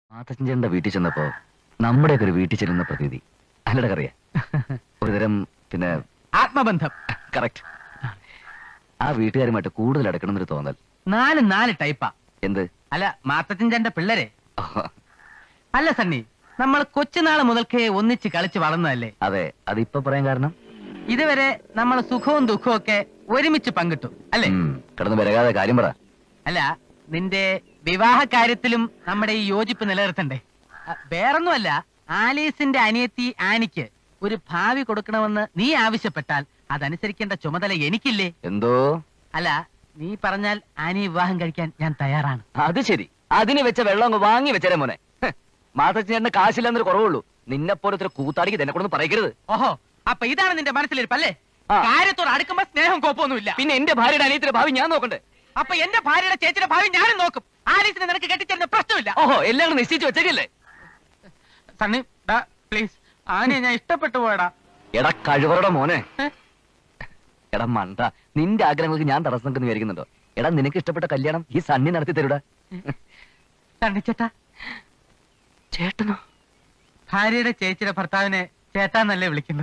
മാത്തച്ഛൻ്റെ വീട്ടിൽ ചെന്നപ്പോ നമ്മുടെയൊക്കെ ഒരു വീട്ടിൽ ചെല്ലുന്ന പ്രതീതി അല്ലട കറിയ ഒരുതരം പിന്നെ ആത്മബന്ധം കറക്റ്റ് ആ വീട്ടുകാരുമായിട്ട് കൂടുതൽ അടുക്കണം എന്നൊരു തോന്നൽ നാല് നാല് ടൈപ്പാ എന്ത് അല്ല മാത്തച്ഛൻ്റെ പിള്ളേരെ ഓഹോ, അല്ല സണ്ണി നമ്മൾ കൊച്ചുനാള് മുതൽക്കേ ഒന്നിച്ച് കളിച്ച് വളർന്നതല്ലേ അതെ അതിപ്പോ പറയാൻ കാരണം ഇതുവരെ നമ്മൾ സുഖവും ദുഃഖവും ഒക്കെ ഒരുമിച്ച് പങ്കിട്ടു അല്ലേ ഉം, കിടന്ന് വരകാതെ കാര്യം പറ അല്ല നിന്റെ വിവാഹ കാര്യത്തിലും നമ്മുടെ ഈ യോജിപ്പ് നിലനിർത്തണ്ടേ അ, വേറൊന്നുമല്ല ആലീസിന്റെ അനിയത്തി ആനിക്ക് ഒരു ഭാവി കൊടുക്കണമെന്ന് നീ ആവശ്യപ്പെട്ടാൽ അതനുസരിക്കേണ്ട ചുമതല എനിക്കില്ലേ എന്തോ അല്ല നീ പറഞ്ഞാൽ ആനി വിവാഹം കഴിക്കാൻ ഞാൻ തയ്യാറാണ് അത് ശരി അതിന് വെച്ച വെള്ളം അങ്ങ് വാങ്ങി വെച്ചേരെ മോനെ മാത്തച്ഛൻ്റെ കാശില്ലെന്നൊരു കുറവുള്ളൂ നിന്നെ പോലത്തെ ഒരു കൂത്താടിക്ക് തന്നെ കൊണ്ടൊന്നും പറയരുത് ഓഹോ അപ്പൊ ഇതാണ് നിന്റെ മനസ്സിലിരിപ്പല്ലേ ആ. കാര്യത്തോട് അടുക്കുമ്പോ സ്നേഹം കോപ്പൊന്നുമില്ല പിന്നെ എന്റെ ഭാര്യയുടെ അനിയത്തിന്റെ ഭാവി ഞാൻ നോക്കണ്ടേ അപ്പൊ എന്റെ ഭാര്യയുടെ ചേച്ചിയുടെ ഭാവി ഞാനും നോക്കും ആലീസിനെ നിനക്ക് കെട്ടിച്ചേരുന്ന പ്രശ്നമില്ല ഓഹോ എല്ലാം കൂടെ നിശ്ചയിച്ച് വെച്ചേക്കില്ലേ സണ്ണി പ്ലീസ് ആനയെ ഞാൻ ഇഷ്ടപ്പെട്ടു പോയടാ എടാ കഴിവറുടെ മോനെ ഏ? എടാ മണ്ട നിന്റെ ആഗ്രഹങ്ങൾക്ക് ഞാൻ തടസ്സം നിൽക്കുന്നു വിചാരിക്കുന്നുണ്ടോ എടാ നിനക്ക് ഇഷ്ടപ്പെട്ട കല്യാണം ഈ സണ്ണി നടത്തി തരൂടാ സണ്ണിച്ചേട്ടാ ചേട്ടനോ ഭാര്യയുടെ ചേച്ചിയുടെ ഭർത്താവിനെ ചേട്ടാന്നല്ലേ വിളിക്കുന്നത്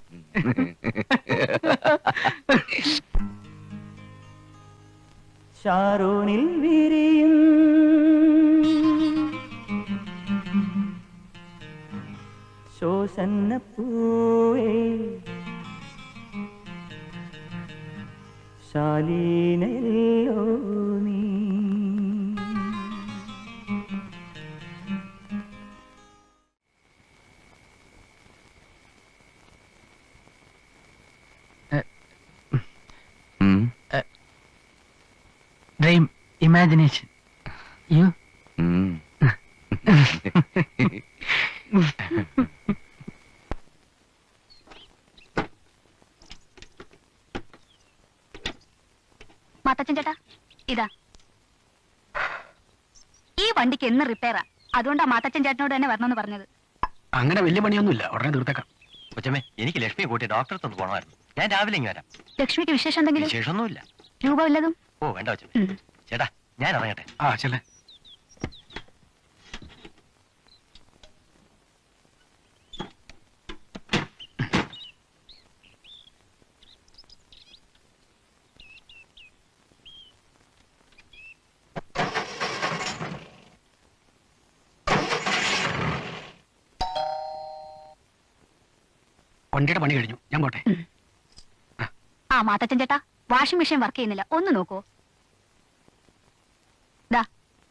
ഷാറൂണിൽ വിരിയും ശോഷന്ന പൂവേ ശാലീനല്ലോ നീ ഉം, ഡ്രീം ഇമാജിനേഷൻ യു ഉം. മാത്തച്ഛൻ ചേട്ടാ ഇതാ ഈ വണ്ടിക്ക് എന്ന് റിപ്പയറാ അതുകൊണ്ടാ മാത്തച്ഛൻ ചേട്ടനോട് തന്നെ വരണമെന്ന് പറഞ്ഞത് അങ്ങനെ വലിയ പണിയൊന്നുമില്ല ഉടനെ തീർത്തേക്കാം കൊച്ചമ്മേ എനിക്ക് ലക്ഷ്മി കൂട്ടി ഡോക്ടറെ ഒന്ന് പോകണമായിരുന്നു ഞാൻ രാവിലെ ഇങ്ങ് വരാം ലക്ഷ്മിക്ക് വിശേഷം എന്തെങ്കിലും വിശേഷമൊന്നുമില്ല രൂപ വല്ലതും ഓ വേണ്ട കൊച്ചമ്മേ ഉം. ചേട്ടാ ഞാൻ ഇറങ്ങട്ടെ ആ ചെല്ലേ വണ്ടിയുടെ പണി കഴിഞ്ഞു ഞാൻ പോട്ടെ ആ മാത്തച്ഛൻ ചേട്ടാ വാഷിംഗ് മെഷീൻ വർക്ക് ചെയ്യുന്നില്ല ഒന്ന് നോക്കൂ ദാ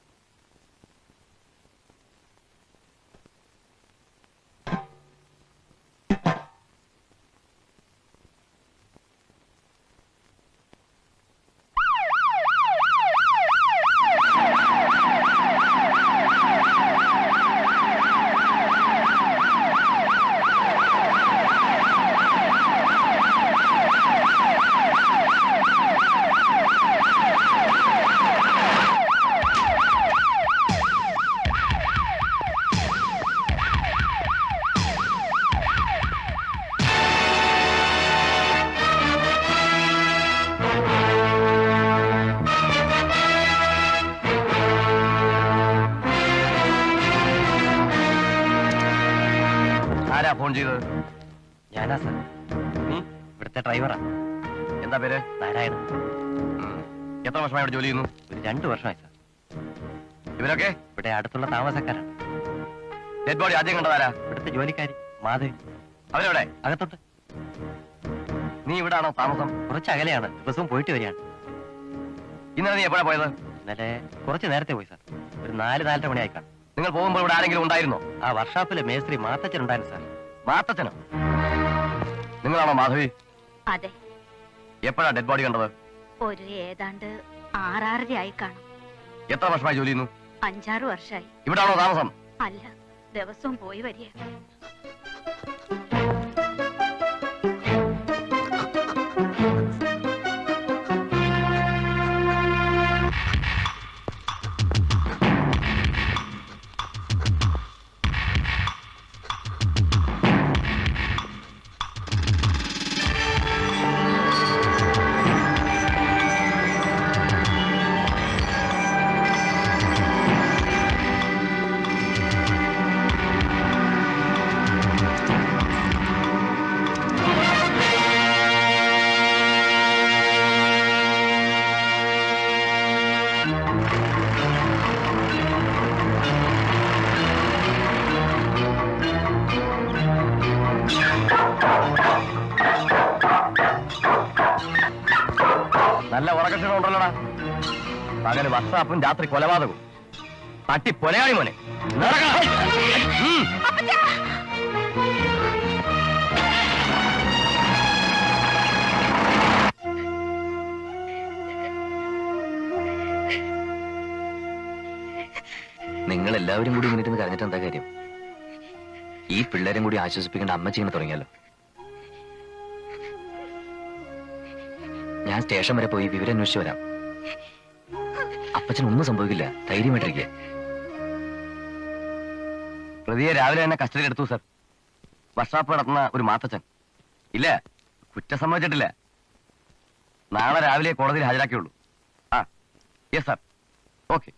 ആരാ ഫോൺ ചെയ്തത് ഞാനാ സാർ നീ ഇവിടുത്തെ ഡ്രൈവറാ എന്താ പേര് നാരായണൻ ഉം. എത്ര വർഷമായി ഇവിടെ ജോലി ചെയ്യുന്നു ഒരു രണ്ടു വർഷമായി സാർ ഇവരൊക്കെ ഇവിടെ അടുത്തുള്ള താമസക്കാരാണ് ഡെഡ് ബോഡി ആദ്യം കണ്ടതാരാ ഇവിടുത്തെ ജോലിക്കാരി മാധവി അവരെവിടെ അകത്തോട്ട് നീ ഇവിടാണോ താമസം കുറച്ച് അകലെയാണ് ദിവസവും പോയിട്ട് വരികയാണ് ഇന്നലെ നീ എപ്പോഴാ പോയത് ഇന്നലെ കുറച്ച് നേരത്തെ പോയി സാർ ഒരു നാല് നാലര മണിയായി കാണും നിങ്ങൾ പോകുമ്പോൾ ഇവിടെ ആരെങ്കിലും ഉണ്ടായിരുന്നോ ആ വർഷാപ്പിലെ മേസ്ത്രി മാത്തച്ഛൻ ഉണ്ടായിരുന്നു സാർ മാത്തച്ഛനോ നിങ്ങളാണോ മാധവി അതെ എപ്പോഴാ ഡെഡ് ബോഡി കണ്ടത് ഒരു ഏതാണ്ട് ആറാറരയായി കാണും എത്ര വർഷമായി ജോലി ചെയ്യുന്നു അഞ്ചാറ് വർഷമായി ഇവിടാണോ താമസം അല്ല ദിവസവും പോയി വരിക പകല് വർഷാപ്പും രാത്രി കൊലപാതകവും പട്ടി പൊലയാളി മോനെ നടക്കണം. ഉം. നിങ്ങൾ എല്ലാവരും കൂടി ഇങ്ങനെ ഇരുന്ന് കരഞ്ഞിട്ട് എന്താ കാര്യം ഈ പിള്ളേരും കൂടി ആശ്വസിപ്പിക്കേണ്ട അമ്മച്ചിങ്ങനെ തുടങ്ങിയല്ലോ ഞാൻ സ്റ്റേഷൻ വരെ പോയി വിവരം അന്വേഷിച്ചു വരാം അപ്പച്ചൻ ഒന്നും സംഭവിക്കില്ല ധൈര്യമായിട്ടിരിക്കുക പ്രതിയെ രാവിലെ തന്നെ കസ്റ്റഡിയിൽ എടുത്തു സർ വർഷാപ്പ് നടത്തുന്ന ഒരു മാത്തച്ഛൻ ഇല്ല കുറ്റം സംഭവിച്ചിട്ടില്ല നാളെ രാവിലെ കോടതിയിൽ ഹാജരാക്കിയുള്ളൂ ആ യെസ് സാർ ഓക്കെ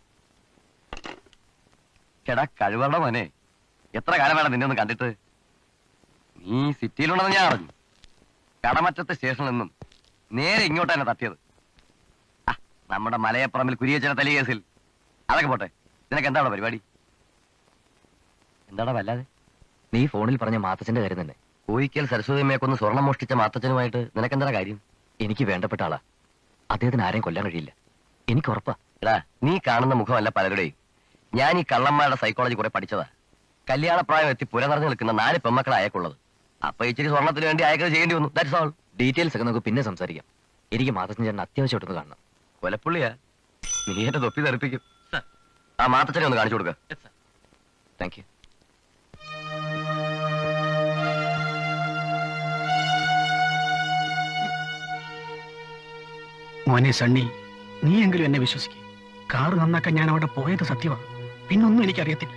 എടാ കഴിവറുടെ മോനെ എത്ര കാലം വേണം നിന്നെ ഒന്ന് കണ്ടിട്ട് നീ സിറ്റിയിലുണ്ടെന്ന് ഞാൻ അറിഞ്ഞു കടമറ്റത്തെ സ്റ്റേഷനിൽ നിന്നും നേരെ ഇങ്ങോട്ട് തന്നെ തട്ടിയത് ആ, നമ്മുടെ മലയപ്പുറമിൽ കുരിയച്ചന തലി കേസിൽ അതൊക്കെ പോട്ടെ നിനക്ക് എന്താണ് പരിപാടി എന്താടാ വല്ലാതെ നീ ഫോണിൽ പറഞ്ഞ മാത്തച്ഛന്റെ കാര്യം തന്നെ കോയിക്കൽ സരസ്വതിയമ്മയെ കൊന്ന് സ്വർണം മോഷ്ടിച്ച മാത്തച്ഛനുമായിട്ട് നിനക്കെന്താ കാര്യം എനിക്ക് വേണ്ടപ്പെട്ട ആളാ അദ്ദേഹത്തിന് ആരെയും കൊല്ലാൻ കഴിയില്ല എനിക്ക് ഉറപ്പാ എടാ നീ കാണുന്ന മുഖമല്ല പലരുടെയും ഞാൻ ഈ കള്ളന്മാരുടെ സൈക്കോളജി കുറെ പഠിച്ചതാ കല്യാണപ്രായം എത്തി പുര നിറഞ്ഞു നിൽക്കുന്ന നാല് പെമ്മക്കളെ അയക്കുള്ളത് അപ്പൊ ഇച്ചിരി സ്വർണത്തിന് വേണ്ടി അയക്കൽ ചെയ്യേണ്ടി വന്നു ദാറ്റ്സ് ഓൾ ഡീറ്റെയിൽസ് ഒക്കെ നമുക്ക് പിന്നെ സംസാരിക്കാം എനിക്ക് മാത്തച്ഛൻ ചേട്ടൻ അത്യാവശ്യമായിട്ടൊന്ന് കാണണം കൊലപ്പുള്ളിയാ നീ എന്റെ തൊപ്പി തെറിപ്പിക്കും ആ മാത്തച്ഛനെ ഒന്ന് കാണിച്ചു കൊടുക്ക താങ്ക് യു മോനെ സണ്ണി നീയെങ്കിലും എന്നെ വിശ്വസിക്കും കാറ് നന്നാക്കാൻ ഞാൻ അവിടെ പോയത് സത്യമാണ് പിന്നൊന്നും എനിക്കറിയത്തില്ല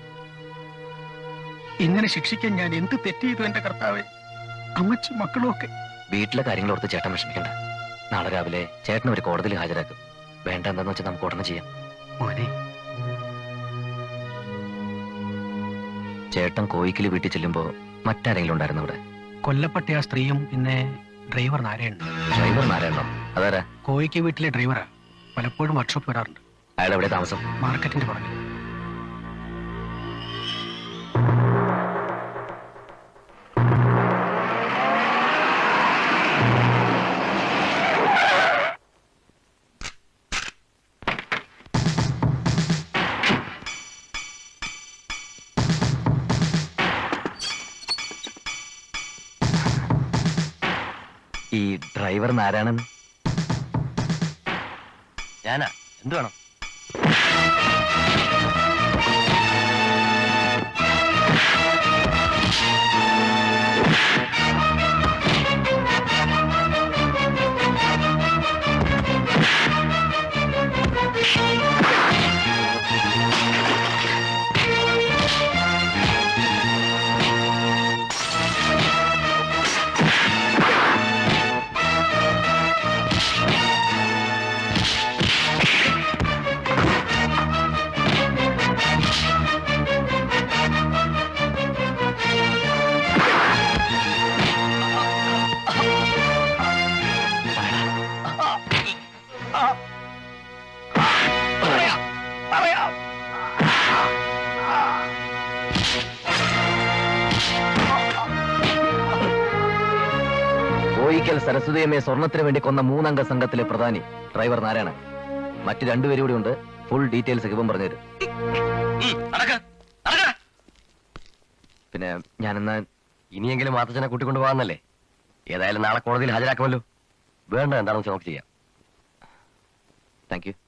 ഇങ്ങനെ ശിക്ഷിക്കാൻ ഞാൻ എന്ത് തെറ്റ് ചെയ്തു എന്റെ കർത്താവെ അമ്മച്ചും മക്കളും ഒക്കെ വീട്ടിലെ കാര്യങ്ങൾ ഓർത്ത് ചേട്ടൻ വിഷമിക്കണ്ട നാളെ രാവിലെ ചേട്ടൻ ഒരു കോടതിയിൽ ഹാജരാക്കും വേണ്ട എന്താന്ന് വെച്ചാൽ നമുക്ക് ഉടനെ ചെയ്യാം മോനെ ചേട്ടൻ കോയിക്കിൽ വീട്ടിൽ ചെല്ലുമ്പോ മറ്റാരെങ്കിലും ഉണ്ടായിരുന്നു അവിടെ കൊല്ലപ്പെട്ട ആ സ്ത്രീയും പിന്നെ ഡ്രൈവർ നാരായണൻ ഡ്രൈവർ നാരായണോ അതാരാ കോയിക്ക് വീട്ടിലെ ഡ്രൈവറാ പലപ്പോഴും വർക്ക്ഷോപ്പ് വരാറുണ്ട് അയാൾ എവിടെ താമസം മാർക്കറ്റിന്റെ പുറകിൽ ഈ ഡ്രൈവർ നാരായണൻ ഞാനാ എന്ത് വേണം കോയിക്കൽ സരസ്വതിയമ്മയെ സ്വർണത്തിന് വേണ്ടി കൊന്ന മൂന്നംഗ സംഘത്തിലെ പ്രധാനി ഡ്രൈവർ നാരായണൻ മറ്റു രണ്ടുപേരും കൂടി ഉണ്ട് ഫുൾ ഡീറ്റെയിൽസ് ഇവൻ പറഞ്ഞുതരും പിന്നെ ഞാനെന്നാ ഇനിയെങ്കിലും മാത്തച്ഛനെ കൂട്ടിക്കൊണ്ടു പോകാന്നല്ലേ ഏതായാലും നാളെ കോടതിയിൽ ഹാജരാക്കുമല്ലോ വേണ്ട എന്താണെന്ന് വെച്ചാൽ നമുക്ക് ചെയ്യാം താങ്ക് യു